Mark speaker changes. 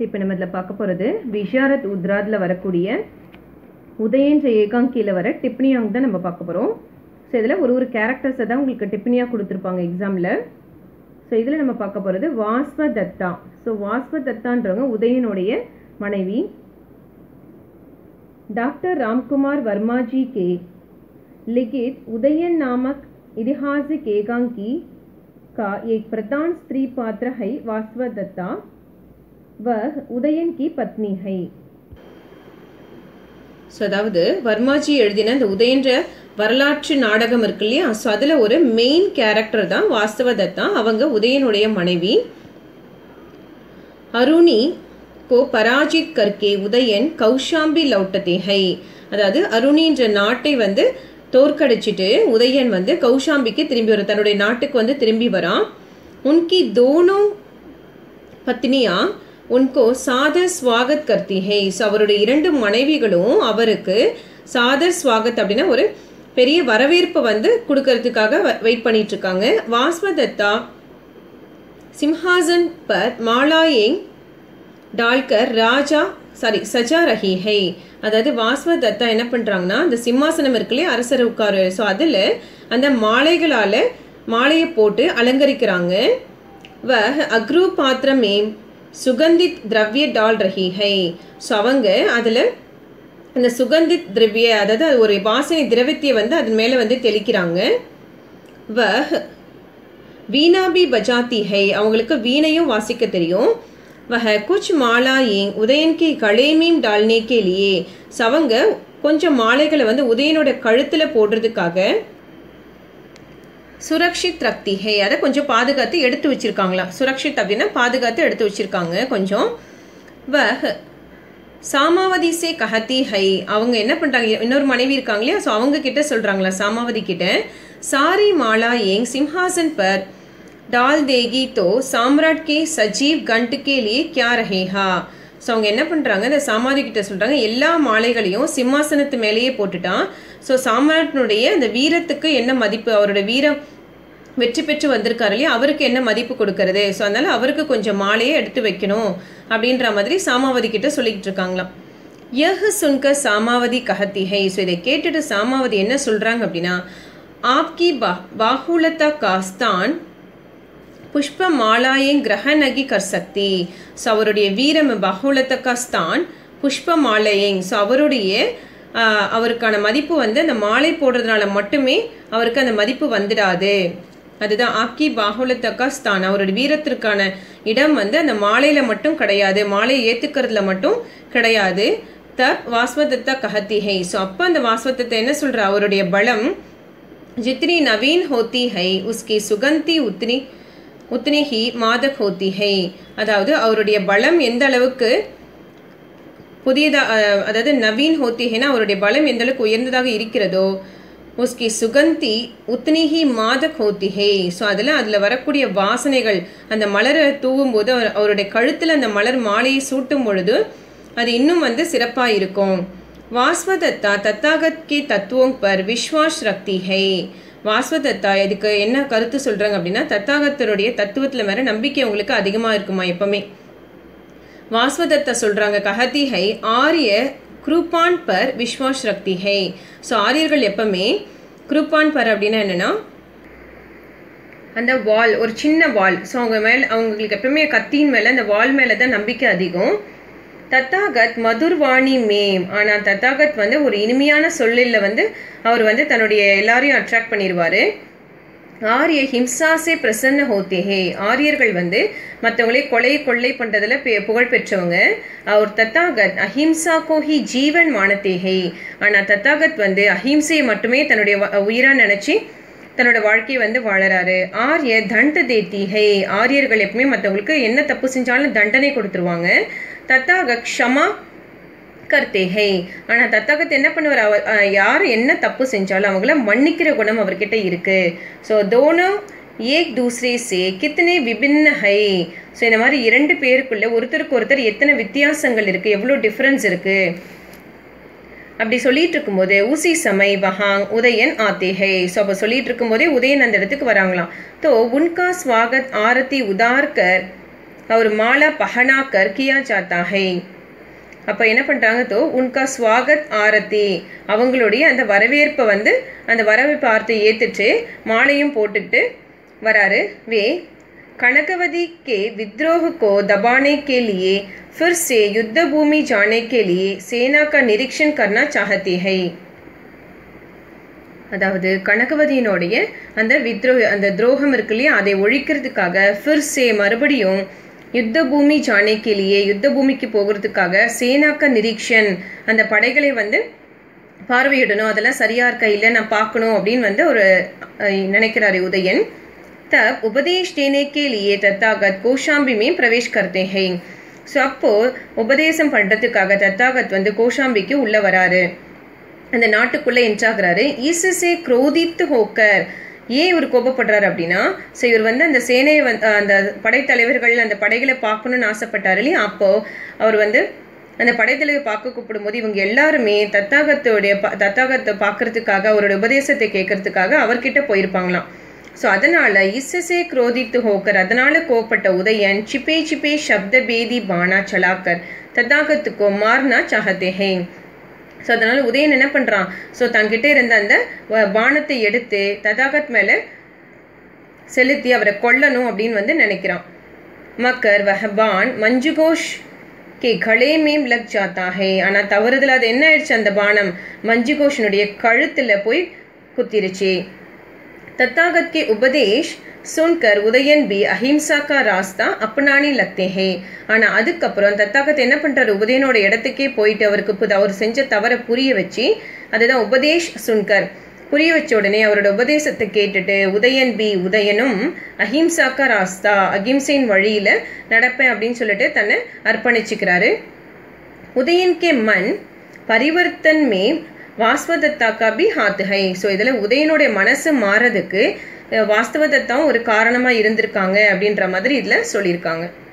Speaker 1: இப்போ நம்ம இதில் பார்க்க போகிறது விஷாரத் உத்ராத்தில் வரக்கூடிய உதயன்ற ஏகாங்கியில் வர டிப்னியாங் தான் நம்ம பார்க்க போகிறோம் ஸோ இதில் ஒரு ஒரு கேரக்டர்ஸை தான் உங்களுக்கு டிப்னியாக கொடுத்துருப்பாங்க எக்ஸாமில் ஸோ இதில் நம்ம பார்க்க போகிறது வாஸ்வ தத்தா ஸோ வாஸ்வ தத்தான்றவங்க உதயனுடைய மனைவி डॉक्टर रामकुमार वर्मा जी के लिखित उदयन नामक ऐतिहासिक एकांकी का एक प्रधान स्त्री पात्र है वासवदत्ता वह उदयन की पत्नी है ஸோ அதாவது வர்மாஜி எழுதின இந்த உதயன்ற வரலாற்று நாடகம் இருக்கு இல்லையா ஸோ அதில் ஒரு மெயின் கேரக்டர் தான் வாஸ்தவதத்தா அவங்க உதயனுடைய மனைவி அருணி கோ பராஜித் கர்கே உதயன் கௌஷாம்பி லௌட்டதே ஹை அதாவது அருணின்ற நாட்டை வந்து தோற்கடிச்சிட்டு உதயன் வந்து கௌஷாம்பிக்கு திரும்பி வர தன்னுடைய நாட்டுக்கு வந்து திரும்பி வரான் உன்கி தோனோ பத்னியா உன்கோ சாதர் ஸ்வாகத் கர்த்தி ஹே ஸோ அவருடைய இரண்டு மனைவிகளும் அவருக்கு சாதர் ஸ்வாகத் அப்படின்னா ஒரு பெரிய வரவேற்பை வந்து கொடுக்கறதுக்காக வெயிட் பண்ணிட்டு இருக்காங்க வாஸ்வதத்தா சிம்ஹாசன் பர் மாலாயேங் டால்கர் ராஜா சாரி சஜா ரஹி ஹை அதாவது வாஸ்வ தத்தா என்ன பண்ணுறாங்கன்னா அந்த சிம்மாசனம் இருக்குல்லையே அரசர் உட்காரு ஸோ அதில் அந்த மாலைகளால் மாலையை போட்டு அலங்கரிக்கிறாங்க வ அக்ரு பாத்திரமே சுகந்தித் திரவிய டால் ரஹி ஹை ஸோ அவங்க அதில் அந்த சுகந்தித் திரவிய அதாவது அது ஒரு வாசனை திரவியத்தை வந்து அதன் மேலே வந்து தெளிக்கிறாங்க வ வீணாபி பஜாத்தி ஹை அவங்களுக்கு வீணையும் வாசிக்க தெரியும் वह कुछ மாலாயிங் உதயன் கே கலேமீம் டால்னே கே லியே சவங்க கொஞ்சம் மாலைகளை வந்து உதயனோட கழுத்தில் போடுறதுக்காக சுரக்ஷித் ரக்தி ஹே அதை கொஞ்சம் பாதுகாத்து எடுத்து வச்சிருக்காங்களாம் சுரக்ஷித் அப்படின்னா பாதுகாத்து எடுத்து வச்சிருக்காங்க கொஞ்சம் வஹ் சாமாவதி சே கஹத்தி ஹை அவங்க என்ன பண்ணுறாங்க இன்னொரு மனைவி இருக்காங்க இல்லையா ஸோ அவங்க கிட்ட சொல்கிறாங்களா சாமாவதி கிட்ட சாரி மாலா ஏங் சிம்ஹாசன் பர் डाल देगी तो சாம்ராட் கே சஜீவ் கண்ட் கே லியே கியா ரஹேஹா ஸோ அவங்க என்ன பண்ணுறாங்க இந்த சாமாதி கிட்ட சொல்கிறாங்க எல்லா மாலைகளையும் சிம்மாசனத்து மேலேயே போட்டுட்டான் ஸோ சாம்ராட்டினுடைய அந்த வீரத்துக்கு என்ன மதிப்பு அவரோட வீரம் வெற்றி பெற்று வந்திருக்காரு இல்லையா அவருக்கு என்ன மதிப்பு கொடுக்கறது ஸோ அதனால் அவருக்கு கொஞ்சம் மாலையை எடுத்து வைக்கணும் அப்படின்ற மாதிரி சாமாவதி கிட்ட சொல்லிக்கிட்டு இருக்காங்களாம் யஹ் சுன்க சாமாவதி கஹத்தி ஹை ஸோ இதை கேட்டுட்டு சாமாவதி என்ன சொல்கிறாங்க அப்படின்னா ஆப்கி பா பாகுலதா காஸ்தான் புஷ்ப மாலாயேங் கிரகநகி கர்சக்தி ஸோ அவருடைய வீரம் பகுலத்தகாஸ்தான் புஷ்ப மாலையேங் ஸோ அவருடைய அவருக்கான மதிப்பு வந்து அந்த மாலை போடுறதுனால மட்டுமே அவருக்கு அந்த மதிப்பு வந்துடாது அதுதான் ஆக்கி பாகுலத்தகாஸ்தான் அவருடைய வீரத்திற்கான இடம் வந்து அந்த மாலையில் மட்டும் கிடையாது மாலையை ஏற்றுக்கிறதுல மட்டும் கிடையாது த வாஸ்வதத்த கஹத்தி ஹை ஸோ அப்போ அந்த வாஸ்வதத்தை என்ன சொல்கிற அவருடைய பலம் ஜித்னி நவீன் ஹோத்தி ஹை உஸ்கி சுகந்தி உத்னி உத்னி ஹி மாதக் ஹோத்தி ஹை அதாவது அவருடைய பலம் எந்த அளவுக்கு புதியதாக அதாவது நவீன் ஹோத்தி ஹைனா அவருடைய பலம் எந்த அளவுக்கு உயர்ந்ததாக இருக்கிறதோ உஸ்கி சுகந்தி உத்னிஹி மாதக் ஹோத்தி ஹே ஸோ அதில் அதில் வரக்கூடிய வாசனைகள் அந்த மலரை தூவும் போது அவர் அவருடைய கழுத்தில் அந்த மலர் மாலையை சூட்டும் பொழுது அது இன்னும் வந்து சிறப்பாக இருக்கும் வாஸ்வதத்தா தத்தாகத் கி தத்துவம் பர் விஸ்வாஸ் ரக்தி ஹை வாஸ்வதத்தா இதுக்கு என்ன கருத்து சொல்கிறாங்க அப்படின்னா தத்தாகத்தருடைய தத்துவத்தில் மேலே நம்பிக்கை உங்களுக்கு அதிகமாக இருக்குமா எப்பவுமே வாஸ்வதத்தா சொல்கிறாங்க கஹதி ஹை ஆரிய குரூப்பான் பர் விஸ்வாஸ் ரக்தி ஹை ஸோ ஆரியர்கள் எப்பவுமே குரூப்பான் பர் அப்படின்னா என்னென்னா அந்த வால் ஒரு சின்ன வால் ஸோ அவங்க மேலே அவங்களுக்கு எப்பவுமே கத்தியின் மேலே அந்த வால் மேலே தான் நம்பிக்கை அதிகம் தத்தாகத் மதுர்வாணி மேம் ஆனால் தத்தாகத் வந்து ஒரு இனிமையான சொல்லில் வந்து அவர் வந்து தன்னுடைய எல்லாரையும் அட்ராக்ட் பண்ணிடுவார் ஆரிய ஹிம்சாசே பிரசன்ன ஹோத்தே ஹே ஆரியர்கள் வந்து மற்றவங்களே கொலை கொள்ளை பண்ணுறதுல புகழ் பெற்றவங்க அவர் தத்தாகத் அஹிம்சா கோஹி ஜீவன் மானத்தே ஹே ஆனால் தத்தாகத் வந்து அஹிம்சையை மட்டுமே தன்னுடைய உயிராக நினச்சி தன்னோட வாழ்க்கையை வந்து வாழறாரு ஆரிய தண்ட தேத்தி ஹே ஆரியர்கள் எப்பவுமே மற்றவங்களுக்கு என்ன தப்பு செஞ்சாலும் தண்டனை கொடுத்துருவாங்க தத்தாக க்ஷமா கர்த்தே ஹை ஆனால் தத்தாகத் என்ன பண்ணுவார் அவர் யார் என்ன தப்பு செஞ்சாலும் அவங்கள மன்னிக்கிற குணம் அவர்கிட்ட இருக்கு ஸோ தோனோ ஏக் தூசரே சே கித்தனை விபின்ன ஹை ஸோ இந்த மாதிரி இரண்டு பேருக்குள்ள ஒருத்தருக்கு ஒருத்தர் எத்தனை வித்தியாசங்கள் இருக்குது எவ்வளோ டிஃப்ரென்ஸ் இருக்குது அப்படி சொல்லிட்டு இருக்கும்போது ஊசி சமை வஹாங் உதயன் ஆத்தே ஹே ஸோ அப்போ சொல்லிட்டு இருக்கும்போதே உதயன் அந்த இடத்துக்கு வராங்களாம் தோ உன்கா ஸ்வாகத் ஆரத்தி உதார்கர் और माला पहना कर किया जाता है அப்போ என்ன பண்ணுறாங்க தோ உன்கா ஸ்வாகத் ஆரத்தி அவங்களுடைய அந்த வரவேற்பை வந்து அந்த வரவேற்பு ஆரத்தை ஏற்றுட்டு மாலையும் போட்டுட்டு வராரு வே कनकवती के विद्रोह को दबाने के लिए फिर से युद्ध भूमि जाने के लिए सेना का निरीक्षण करना चाहती है அதாவது கனகவதியினுடைய அந்த வித்ரோக அந்த துரோகம் இருக்கு இல்லையா அதை ஒழிக்கிறதுக்காக ஃபிர்சே மறுபடியும் யுத்த பூமி ஜானேக்கிலேயே யுத்த பூமிக்கு போகிறதுக்காக சேனாக்க நிரீக்ஷன் அந்த படைகளை வந்து பார்வையிடணும் அதெல்லாம் சரியா இருக்கா இல்லை நான் பார்க்கணும் அப்படின்னு வந்து ஒரு நினைக்கிறாரு உதயன் तब उपदेश देने के लिए तथागत கோஷாம்பி में प्रवेश करते हैं ஸோ அப்போது உபதேசம் பண்ணுறதுக்காக தத்தாகத் வந்து கோஷாம்பிக்கு உள்ளே வராரு அந்த நாட்டுக்குள்ளே என்ட்ராகிறாரு ஈசஸே குரோதித்து ஹோக்கர் ஏன் இவர் கோபப்படுறாரு அப்படின்னா ஸோ இவர் வந்து அந்த சேனையை வந்து அந்த படைத்தலைவர்கள் அந்த படைகளை பார்க்கணுன்னு ஆசைப்பட்டார் இல்லையா அப்போது அவர் வந்து அந்த படைத்தலைவர் பார்க்க கூப்பிடும்போது இவங்க எல்லாருமே தத்தாகத்தோடைய ப தத்தாகத்தை பார்க்கறதுக்காக அவரோட உபதேசத்தை கேட்கறதுக்காக அவர்கிட்ட போயிருப்பாங்களாம் ஸோ அதனால் இஸ்ஸே குரோதித்து ஹோக்கர் அதனால் கோப்பட்ட உதயன் சிப்பே சிப்பே சப்த பேதி பானா சலாக்கர் தத்தாகத்துக்கோ மார்னா சாகத்தே ஹே ஸோ அதனால் உதயன் என்ன பண்ணுறான் ஸோ தங்கிட்ட இருந்த அந்த பானத்தை எடுத்து ததாகத் மேலே செலுத்தி அவரை கொல்லணும் அப்படின்னு வந்து நினைக்கிறான் மக்கர் வஹபான் மஞ்சுகோஷ் கே கலே மேம் லக் ஜாத்தா ஹே ஆனால் தவறுதல் அது என்ன ஆயிடுச்சு அந்த பானம் மஞ்சுகோஷனுடைய கழுத்தில் போய் குத்திருச்சு तथागत के उपदेश सुनकर उदयन भी अहिंसा का रास्ता अपनाने लगते हैं ஆனால் அதுக்கப்புறம் தத்தாகத் என்ன பண்ணுறாரு உபதயனோட இடத்துக்கே போயிட்டு அவருக்கு புது அவர் செஞ்ச தவறை புரிய வச்சு அதுதான் உபதேஷ் சுன்கர் புரிய வச்ச உடனே அவரோட உபதேசத்தை கேட்டுட்டு உதயன் பி உதயனும் அஹிம்சாக்கா ராஸ்தா அகிம்சையின் வழியில் நடப்பேன் அப்படின்னு சொல்லிட்டு தன்னை அர்ப்பணிச்சுக்கிறாரு உதயன் கே மண் பரிவர்த்தன் மே வாஸ்வதத்தா கா பி ஹாத் ஹை ஸோ இதில் உதயனுடைய மனசு மாறதுக்கு வாஸ்தவதத்தாவும் ஒரு காரணமாக இருந்திருக்காங்க அப்படின்ற மாதிரி இதில் சொல்லியிருக்காங்க